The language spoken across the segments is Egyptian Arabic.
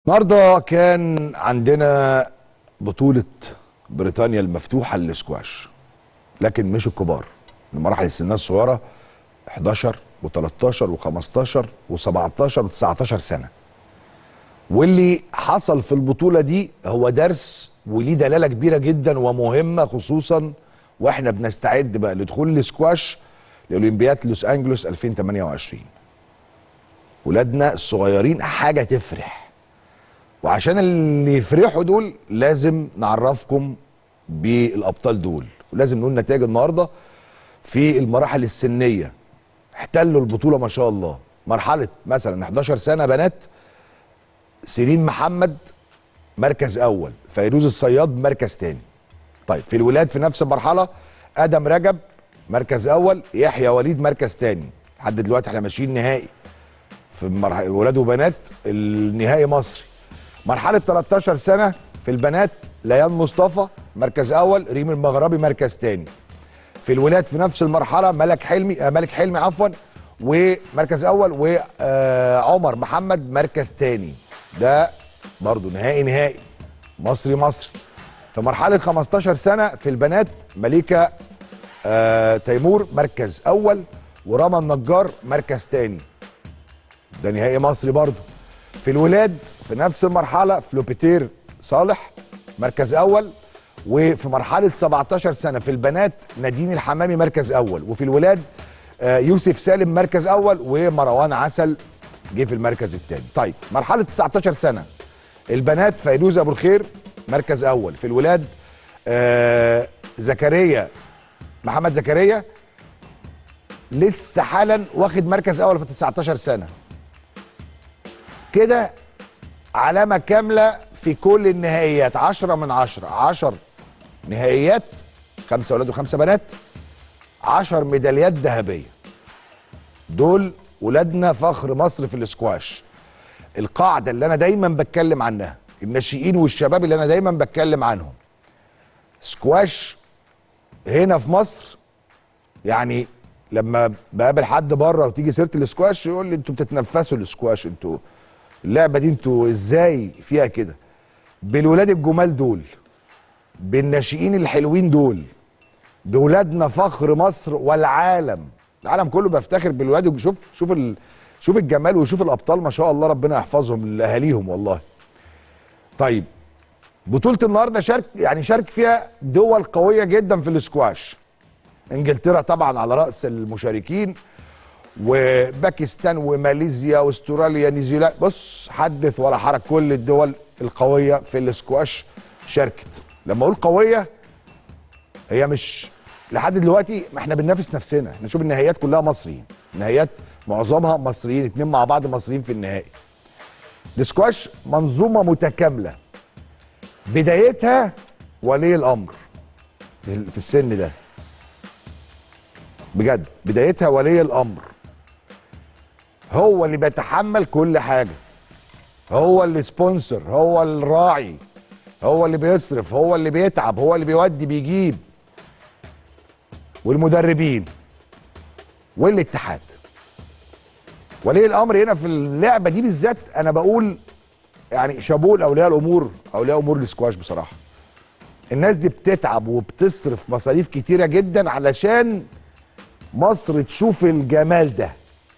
النهارده كان عندنا بطولة بريطانيا المفتوحة للسكواش لكن مش الكبار المراحل السنية الصغيرة 11 و13 و15 و17 و19 سنة واللي حصل في البطولة دي هو درس وليه دلالة كبيرة جدا ومهمة خصوصا واحنا بنستعد بقى لدخول السكواش لأولمبياد لوس أنجلوس 2028 ولادنا الصغيرين حاجة تفرح وعشان اللي يفرحوا دول لازم نعرفكم بالابطال دول ولازم نقول نتائج النهارده في المراحل السنيه احتلوا البطوله ما شاء الله مرحله مثلا 11 سنه بنات سيرين محمد مركز اول فيروز الصياد مركز تاني طيب في الولاد في نفس المرحله ادم رجب مركز اول يحيى وليد مركز تاني لحد دلوقتي احنا ماشيين نهائي في مرحله ولاد وبنات النهائي مصري مرحله 13 سنه في البنات ليان مصطفى مركز اول ريم المغربي مركز تاني في الولاد في نفس المرحله ملك حلمي آه ملك حلمي عفوا ومركز اول وعمر محمد مركز تاني ده برضو نهائي نهائي مصري مصري في مرحله 15 سنه في البنات مليكه آه تيمور مركز اول ورامى النجار مركز تاني ده نهائي مصري برضو في الولاد في نفس المرحله فلوبيتير صالح مركز اول وفي مرحله 17 سنه في البنات نادين الحمامي مركز اول وفي الولاد آه، يوسف سالم مركز اول ومروان عسل جه في المركز الثاني طيب مرحله 19 سنه البنات فيروز ابو الخير مركز اول في الولاد آه، زكريا محمد زكريا لسه حالا واخد مركز اول في 19 سنه كده علامة كاملة في كل النهائيات عشرة من عشرة عشر نهائيات خمسة ولاد وخمسة بنات عشر ميداليات ذهبية دول ولادنا فخر مصر في الاسكواش القاعدة اللي أنا دايما بتكلم عنها الناشئين والشباب اللي أنا دايما بتكلم عنهم سكواش هنا في مصر يعني لما بقابل حد بره وتيجي سيره الاسكواش يقول لي انتوا بتتنفسوا الاسكواش انتوا اللعبه دي انتوا ازاي فيها كده بالولاد الجمال دول بالناشئين الحلوين دول بولادنا فخر مصر والعالم العالم كله بيفتخر بالولاد شوف شوف ال... شوف الجمال وشوف الابطال ما شاء الله ربنا يحفظهم لاهاليهم والله طيب بطوله النهارده شارك يعني شارك فيها دول قويه جدا في الاسكواش انجلترا طبعا على راس المشاركين وباكستان وماليزيا واستراليا نيوزيلندا بص حدث ولا حرج كل الدول القويه في الاسكواش شاركت لما اقول قويه هي مش لحد دلوقتي ما احنا بننافس نفسنا احنا نشوف النهائيات كلها مصريين النهائيات معظمها مصريين اتنين مع بعض مصريين في النهائي الاسكواش منظومه متكامله بدايتها ولي الامر في في السن ده بجد بدايتها ولي الامر هو اللي بيتحمل كل حاجه هو اللي سبونسر هو الراعي هو اللي بيصرف هو اللي بيتعب هو اللي بيودي بيجيب والمدربين والاتحاد ولي الامر هنا في اللعبه دي بالذات انا بقول يعني شابوه لاولياء الامور اولياء امور السكواش بصراحه الناس دي بتتعب وبتصرف مصاريف كتيره جدا علشان مصر تشوف الجمال ده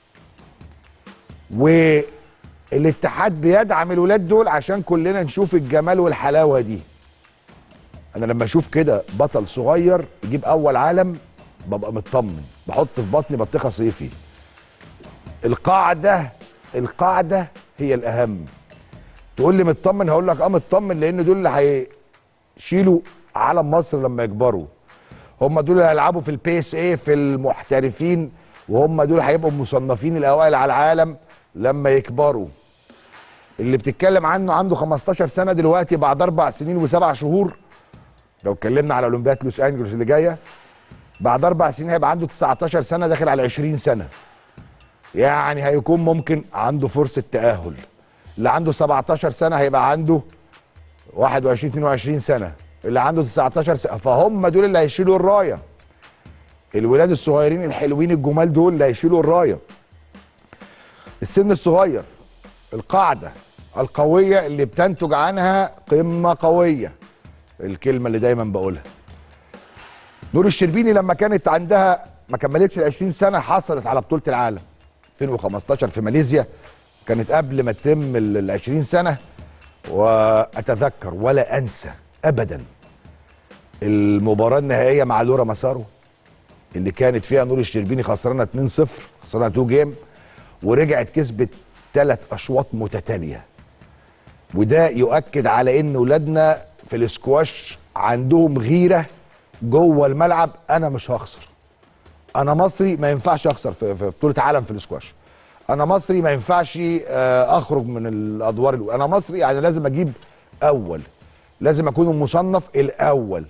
والاتحاد بيدعم الولاد دول عشان كلنا نشوف الجمال والحلاوه دي انا لما اشوف كده بطل صغير يجيب اول عالم ببقى مطمن بحط في بطني بطيخه صيفي القاعده القاعده هي الاهم تقول لي مطمن هقول لك اه مطمن لان دول اللي هيشيلوا علم مصر لما يكبروا هم دول اللي هيلعبوا في البي اس اي في المحترفين وهم دول هيبقوا مصنفين الاوائل على العالم لما يكبروا اللي بتتكلم عنه عنده 15 سنه دلوقتي بعد اربع سنين وسبع شهور لو اتكلمنا على اولمبياد لوس انجلوس اللي جايه بعد اربع سنين هيبقى عنده 19 سنه داخل على 20 سنه يعني هيكون ممكن عنده فرصه تاهل اللي عنده 17 سنه هيبقى عنده 21 22 سنه اللي عنده 19 سنه فهم دول اللي هيشيلوا الرايه الولاد الصغيرين الحلوين الجمال دول اللي هيشيلوا الرايه السن الصغير القاعده القويه اللي بتنتج عنها قمه قويه الكلمه اللي دايما بقولها نور الشربيني لما كانت عندها ما كملتش ال 20 سنه حصلت على بطوله العالم 2015 في ماليزيا كانت قبل ما تتم ال 20 سنه واتذكر ولا انسى ابدا المباراه النهائيه مع لورا مسارو اللي كانت فيها نور الشربيني خسرانه 2-0 خسرانه 2 جيم ورجعت كسبت ثلاث اشواط متتاليه وده يؤكد على ان ولادنا في الاسكواش عندهم غيره جوه الملعب انا مش هخسر انا مصري ما ينفعش اخسر في, في بطوله عالم في الاسكواش انا مصري ما ينفعش آه، اخرج من الادوار الأولى. انا مصري يعني لازم اجيب اول لازم اكون المصنف الاول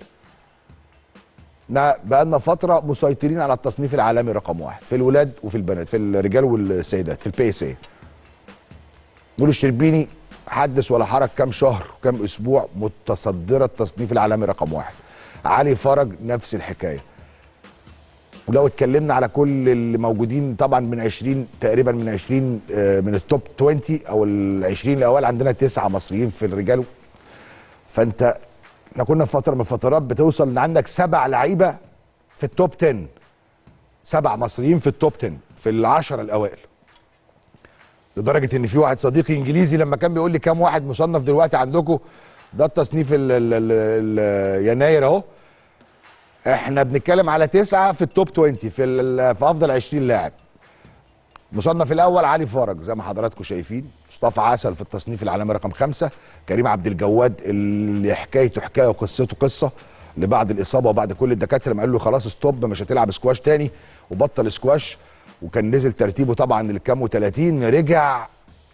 بقى لنا فتره مسيطرين على التصنيف العالمي رقم واحد في الولاد وفي البنات في الرجال والسيدات في البي اس اي نور الشربيني حدث ولا حرج كام شهر كام اسبوع متصدره التصنيف العالمي رقم واحد علي فرج نفس الحكايه ولو اتكلمنا على كل اللي موجودين طبعا من 20 تقريبا من 20 آه، من التوب 20 او ال 20 الاوائل عندنا تسعه مصريين في الرجال فانت احنا كنا في فتره من الفترات بتوصل ان عندك سبع لعيبه في التوب 10 سبع مصريين في التوب 10 في العشره الاوائل لدرجه ان في واحد صديقي انجليزي لما كان بيقول لي كام واحد مصنف دلوقتي عندكم ده التصنيف ال ال ال ال يناير اهو احنا بنتكلم على تسعه في التوب 20 في في افضل 20 لاعب مصنف الاول علي فرج زي ما حضراتكم شايفين مصطفى عسل في التصنيف العالمي رقم خمسة كريم عبد الجواد اللي حكايته حكايه وقصته قصه اللي بعد الاصابه وبعد كل الدكاتره ما قال له خلاص ستوب مش هتلعب سكواش تاني وبطل سكواش وكان نزل ترتيبه طبعا للكام و30 رجع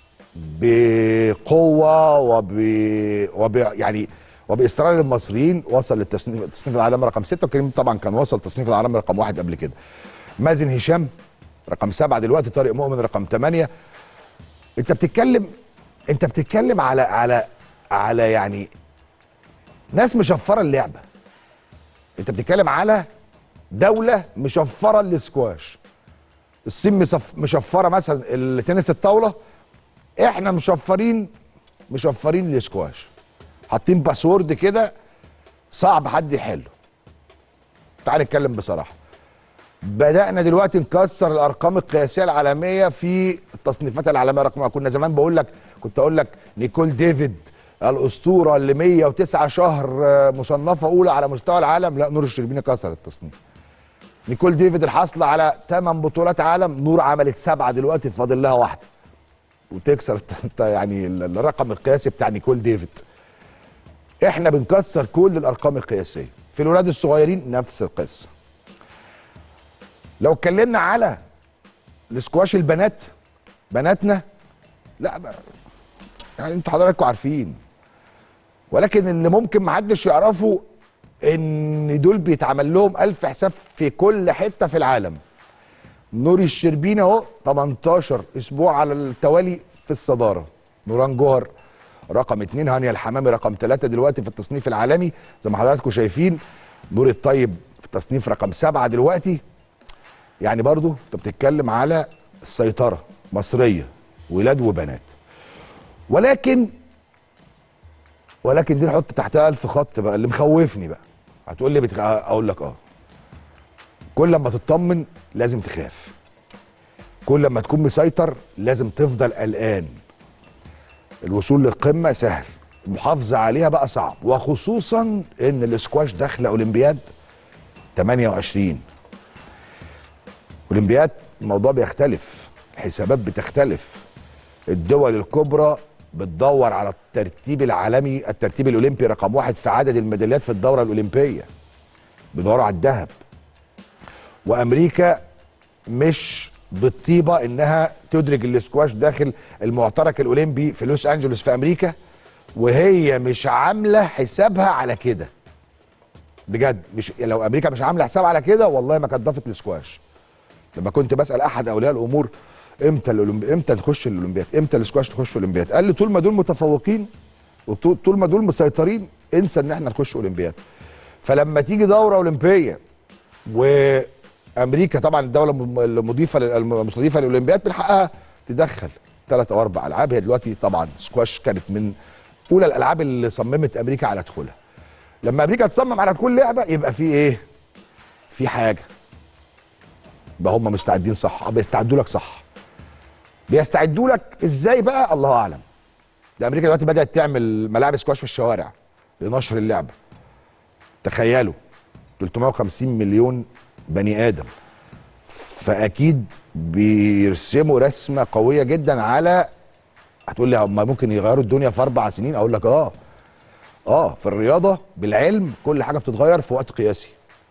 بقوه وب... وب يعني وباصرار المصريين وصل للتصنيف التصنيف العالمي رقم 6 وكريم طبعا كان وصل التصنيف العالمي رقم واحد قبل كده مازن هشام رقم سبعة دلوقتي طارق مؤمن رقم ثمانية انت بتتكلم انت بتتكلم على على على يعني ناس مشفره اللعبه انت بتتكلم على دوله مشفره الاسكواش الصين مشفره مثلا التنس الطاوله احنا مشفرين مشفرين الاسكواش حاطين باسورد كده صعب حد يحله تعال نتكلم بصراحه بدانا دلوقتي نكسر الارقام القياسيه العالميه في التصنيفات العالميه رقم كنا زمان بقول لك كنت اقول لك نيكول ديفيد الاسطوره اللي 109 شهر مصنفه اولى على مستوى العالم لا نور الشربيني كسر التصنيف نيكول ديفيد الحاصله على 8 بطولات عالم نور عملت سبعه دلوقتي فاضل لها واحده وتكسر يعني الرقم القياسي بتاع نيكول ديفيد احنا بنكسر كل الارقام القياسيه في الولاد الصغيرين نفس القصه لو اتكلمنا على الاسكواش البنات بناتنا لا يعني انتوا حضراتكم عارفين ولكن اللي ممكن محدش يعرفه ان دول بيتعمل لهم الف حساب في كل حته في العالم نوري الشربيني اهو 18 اسبوع على التوالي في الصداره نوران جوهر رقم اثنين هانيا الحمامي رقم ثلاثة دلوقتي في التصنيف العالمي زي ما حضراتكم شايفين نور الطيب في التصنيف رقم سبعة دلوقتي يعني برضو انت بتتكلم على السيطرة مصرية ولاد وبنات ولكن ولكن دي نحط تحتها ألف خط بقى اللي مخوفني بقى هتقول لي بتخ... اقول لك اه كل لما تطمن لازم تخاف كل لما تكون مسيطر لازم تفضل قلقان الوصول للقمه سهل المحافظه عليها بقى صعب وخصوصا ان الاسكواش داخله اولمبياد 28 اولمبياد الموضوع بيختلف الحسابات بتختلف الدول الكبرى بتدور على الترتيب العالمي الترتيب الاولمبي رقم واحد في عدد الميداليات في الدوره الاولمبيه بيدوروا على الذهب وامريكا مش بالطيبه انها تدرج الاسكواش داخل المعترك الاولمبي في لوس انجلوس في امريكا وهي مش عامله حسابها على كده بجد مش لو امريكا مش عامله حساب على كده والله ما كانت ضافت الاسكواش لما كنت بسال احد اولياء الامور امتى الاولمبي امتى نخش الاولمبياد امتى الاسكواش تخش الاولمبياد قال لي طول ما دول متفوقين وطول ما دول مسيطرين انسى ان احنا نخش اولمبياد فلما تيجي دوره اولمبيه وامريكا طبعا الدوله المضيفه المستضيفه للاولمبياد من حقها تدخل ثلاث او اربع العاب هي دلوقتي طبعا سكواش كانت من اولى الالعاب اللي صممت امريكا على دخولها لما امريكا تصمم على دخول لعبه يبقى في ايه في حاجه يبقى هم مستعدين صح بيستعدوا لك صح بيستعدوا لك ازاي بقى الله اعلم ده امريكا دلوقتي بدات تعمل ملاعب سكواش في الشوارع لنشر اللعبه تخيلوا 350 مليون بني ادم فاكيد بيرسموا رسمه قويه جدا على هتقول لي هم ممكن يغيروا الدنيا في اربع سنين اقول لك اه اه في الرياضه بالعلم كل حاجه بتتغير في وقت قياسي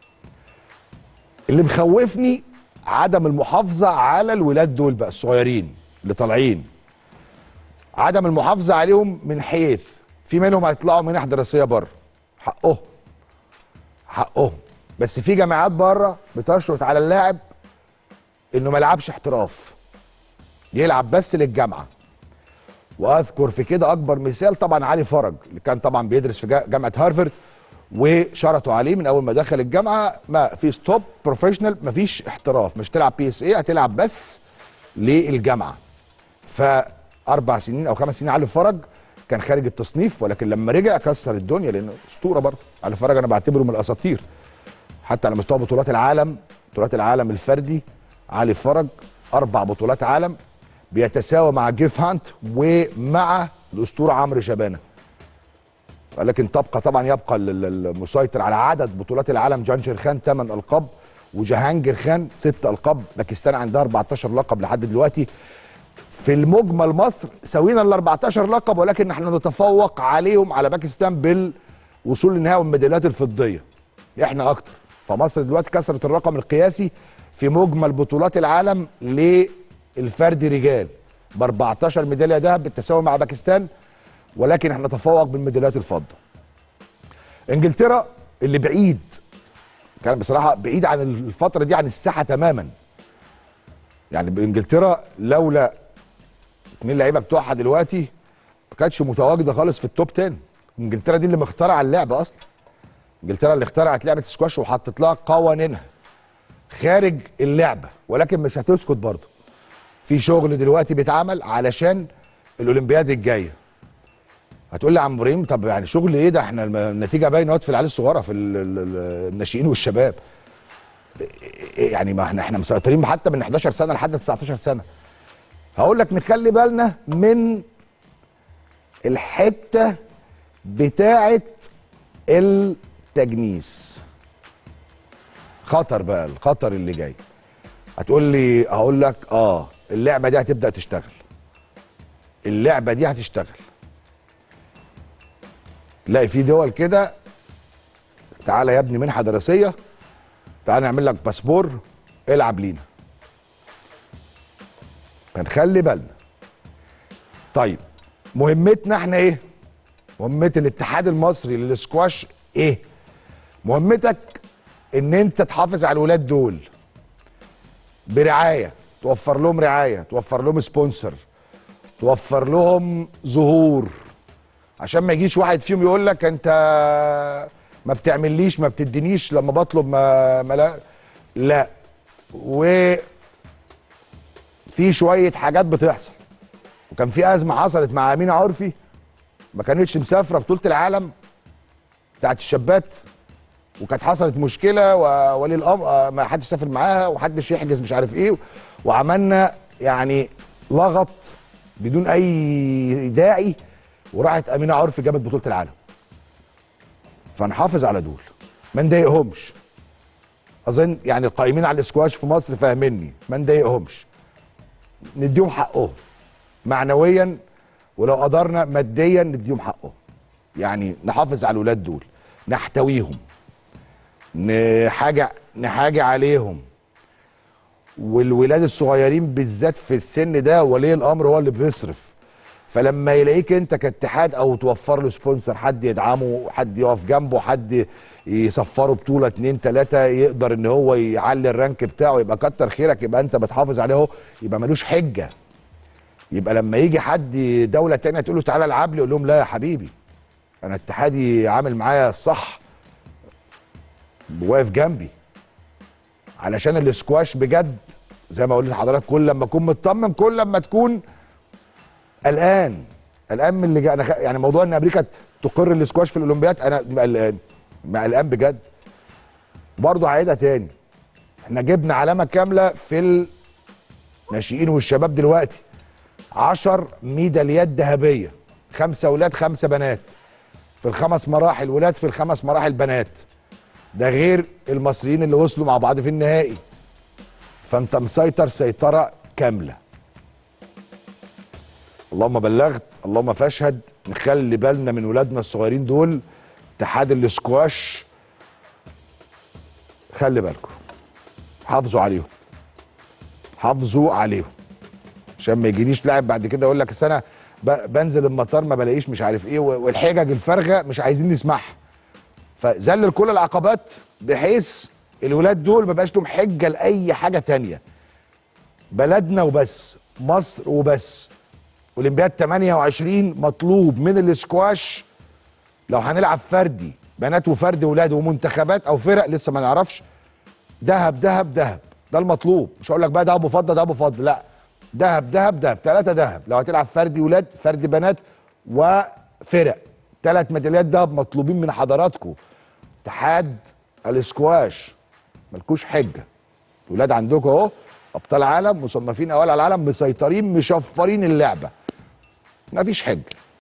اللي مخوفني عدم المحافظه على الولاد دول بقى الصغيرين اللي طالعين عدم المحافظه عليهم من حيث في منهم هيطلعوا منح دراسيه بره حقهم حقهم بس في جامعات بره بتشرط على اللاعب انه ما يلعبش احتراف يلعب بس للجامعه واذكر في كده اكبر مثال طبعا علي فرج اللي كان طبعا بيدرس في جا- جامعه هارفارد وشرطوا عليه من اول ما دخل الجامعه ما في ستوب بروفيشنال ما فيش احتراف مش تلعب بي اس اي هتلعب بس للجامعه فاربع سنين او خمس سنين علي فرج كان خارج التصنيف ولكن لما رجع كسر الدنيا لانه اسطوره برضه علي فرج انا بعتبره من الاساطير حتى على مستوى بطولات العالم بطولات العالم الفردي علي فرج اربع بطولات عالم بيتساوى مع جيف هانت ومع الاسطوره عمرو شبانه ولكن تبقى طبعا يبقى ال- ال- المسيطر على عدد بطولات العالم جانشير خان 8 القاب وجهانجير خان 6 القاب باكستان عندها 14 لقب لحد دلوقتي في المجمل مصر سوينا ال 14 لقب ولكن احنا نتفوق عليهم على باكستان بالوصول للنهائي والميداليات الفضيه احنا اكتر فمصر دلوقتي كسرت الرقم القياسي في مجمل بطولات العالم للفرد رجال ب 14 ميداليه ذهب بالتساوي مع باكستان ولكن احنا نتفوق بالميداليات الفضه انجلترا اللي بعيد كان بصراحه بعيد عن الفتره دي عن الساحه تماما يعني بانجلترا لولا اتنين لعيبه بتوعها دلوقتي ما كانتش متواجده خالص في التوب 10 انجلترا دي اللي مخترعه اللعبه اصلا انجلترا اللي اخترعت لعبه سكواش وحطت لها قوانينها خارج اللعبه ولكن مش هتسكت برضه في شغل دلوقتي بيتعمل علشان الاولمبياد الجايه هتقول لي يا عم ابراهيم طب يعني شغل ايه ده احنا الم- النتيجه باينه اهوت في العيال الصغيره في ال- ال- ال- الناشئين والشباب إيه يعني ما احنا احنا مسيطرين حتى من 11 سنه لحد 19 سنه هقول لك نخلي بالنا من الحته بتاعه التجنيس خطر بقى الخطر اللي جاي هتقول لي هقول لك اه اللعبه دي هتبدا تشتغل اللعبه دي هتشتغل تلاقي في دول كده تعالى يا ابني منحه دراسيه تعالى نعمل لك باسبور العب لينا فنخلي بالنا طيب مهمتنا احنا ايه مهمه الاتحاد المصري للسكواش ايه مهمتك ان انت تحافظ على الولاد دول برعايه توفر لهم رعايه توفر لهم سبونسر توفر لهم ظهور عشان ما يجيش واحد فيهم يقول لك انت ما بتعمليش ما بتدينيش لما بطلب ما, ما لا لا و في شويه حاجات بتحصل وكان في ازمه حصلت مع امينه عرفي ما كانتش مسافره بطوله العالم بتاعت الشابات وكانت حصلت مشكله وولي الامر آه، ما حدش سافر معاها وحدش يحجز مش عارف ايه وعملنا يعني لغط بدون اي داعي وراحت امينه عرفي جابت بطوله العالم فنحافظ على دول ما نضايقهمش اظن يعني القائمين على الاسكواش في مصر فاهميني ما نضايقهمش نديهم حقهم معنويا ولو قدرنا ماديا نديهم حقهم يعني نحافظ على الولاد دول نحتويهم نحاجة نحاجة عليهم والولاد الصغيرين بالذات في السن ده ولي الامر هو اللي بيصرف فلما يلاقيك انت كاتحاد او توفر له سبونسر حد يدعمه حد يقف جنبه حد يصفره بطوله اتنين تلاته يقدر ان هو يعلي الرانك بتاعه يبقى كتر خيرك يبقى انت بتحافظ عليه اهو يبقى ملوش حجه يبقى لما يجي حد دوله تانية تقول له تعالى العب لي يقول لهم لا يا حبيبي انا اتحادي عامل معايا الصح واقف جنبي علشان الاسكواش بجد زي ما قلت لحضرتك كل لما اكون مطمن كل لما تكون قلقان قلقان من اللي جا انا خ... يعني موضوع ان امريكا تقر الاسكواش في الاولمبياد انا ببقى قلقان ببقى قلقان بجد برضه هعيدها تاني احنا جبنا علامه كامله في الناشئين والشباب دلوقتي 10 ميداليات ذهبيه خمسه اولاد خمسه بنات في الخمس مراحل ولاد في الخمس مراحل بنات ده غير المصريين اللي وصلوا مع بعض في النهائي فانت مسيطر سيطره كامله اللهم بلغت اللهم فاشهد نخلي بالنا من ولادنا الصغيرين دول اتحاد الاسكواش خلي بالكم حافظوا عليهم حافظوا عليهم عشان ما يجيليش لاعب بعد كده يقول لك السنه بنزل المطار ما بلاقيش مش عارف ايه والحجج الفارغه مش عايزين نسمعها فذلل كل العقبات بحيث الولاد دول ما بقاش لهم حجه لاي حاجه تانية بلدنا وبس مصر وبس اولمبياد 28 مطلوب من الاسكواش لو هنلعب فردي بنات وفردي ولاد ومنتخبات او فرق لسه ما نعرفش دهب دهب دهب ده المطلوب مش هقول لك بقى دهب وفضه دهب وفضه لا دهب دهب دهب ثلاثه دهب لو هتلعب فردي ولاد فردي بنات وفرق ثلاث ميداليات دهب مطلوبين من حضراتكم اتحاد الاسكواش ملكوش حجه الولاد عندكم اهو ابطال عالم مصنفين اوائل على العالم مسيطرين مشفرين اللعبه مفيش حجه